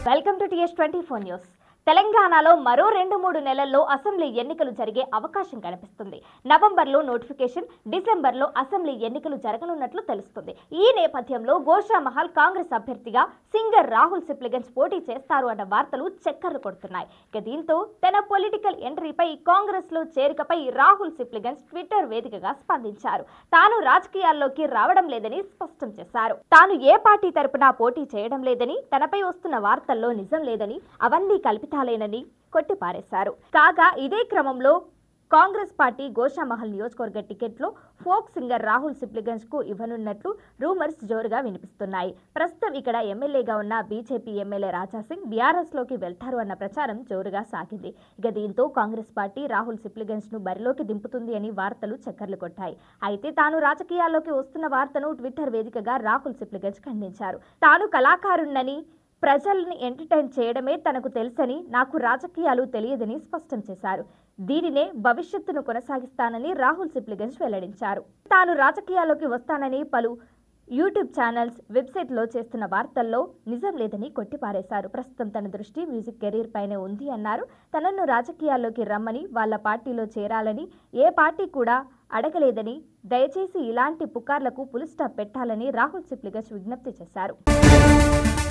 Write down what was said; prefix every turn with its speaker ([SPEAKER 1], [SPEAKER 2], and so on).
[SPEAKER 1] welcome to TS twenty four news తెలంగాణలో మరో రెండు మూడు నెలల్లో అసెంబ్లీ ఎన్నికలు జరిగే అవకాశం కనిపిస్తుంది నవంబర్లో నోటిఫికేషన్ డిసెంబర్లో అసెంబ్లీ ఎన్నికలు జరగనున్నట్లు తెలుస్తుంది ఈ నేపథ్యంలో గోషామహల్ కాంగ్రెస్ అభ్యర్థిగా సింగర్ రాహుల్ సిప్లిగన్స్ పోటీ చేస్తారు అన్న వార్తలు చక్కర్లు కొడుతున్నాయి ఇక దీంతో తన పొలిటికల్ ఎంట్రీపై కాంగ్రెస్ లో చేరికపై రాహుల్ సిప్లిగన్స్ ట్విట్టర్ వేదికగా స్పందించారు తాను రాజకీయాల్లోకి రావడం లేదని స్పష్టం చేశారు తాను ఏ పార్టీ తరపున పోటీ చేయడం లేదని తనపై వస్తున్న వార్తల్లో నిజం లేదని అవన్నీ కల్పితాలేనని కొట్టిపారేశారు కాగా ఇదే క్రమంలో కాంగ్రెస్ పార్టీ గోషామహల్ నియోజకవర్గ టికెట్లో ఫోక్ సింగర్ రాహుల్ సిప్లిగన్స్ కు ఇవ్వనున్నట్లు రూమర్స్ జోరుగా వినిపిస్తున్నాయి ప్రస్తుతం ఇక్కడ ఎమ్మెల్యేగా ఉన్న బీజేపీ ఎమ్మెల్యే రాజాసింగ్ బీఆర్ఎస్ లోకి వెళ్తారు అన్న ప్రచారం జోరుగా సాగింది ఇక దీంతో కాంగ్రెస్ పార్టీ రాహుల్ సిప్లిగన్స్ ను బరిలోకి దింపుతుంది అని వార్తలు చక్కర్లు కొట్టాయి అయితే తాను రాజకీయాల్లోకి వస్తున్న వార్తను ట్విట్టర్ వేదికగా రాహుల్ సిప్లిగన్స్ ఖండించారు తాను కళాకారుణ్ణని ప్రజల్ని ఎంటర్టైన్ చేయడమే తనకు తెలుసని నాకు రాజకీయాలు తెలియదని స్పష్టం చేశారు దీనినే భవిష్యత్తును కొనసాగిస్తానని రాహుల్ సిప్లిగన్స్ వెల్లడించారు తాను రాజకీయాల్లోకి వస్తానని పలు యూట్యూబ్ ఛానల్స్ వెబ్సైట్లో చేస్తున్న వార్తల్లో నిజం లేదని కొట్టిపారేశారు ప్రస్తుతం తన దృష్టి మ్యూజిక్ కెరీర్ పైనే ఉంది అన్నారు తనను రాజకీయాల్లోకి రమ్మని వాళ్ళ పార్టీలో చేరాలని ఏ పార్టీ కూడా అడగలేదని దయచేసి ఇలాంటి పుకార్లకు పులి స్టాప్ పెట్టాలని రాహుల్ సిప్లిగస్ విజ్ఞప్తి చేశారు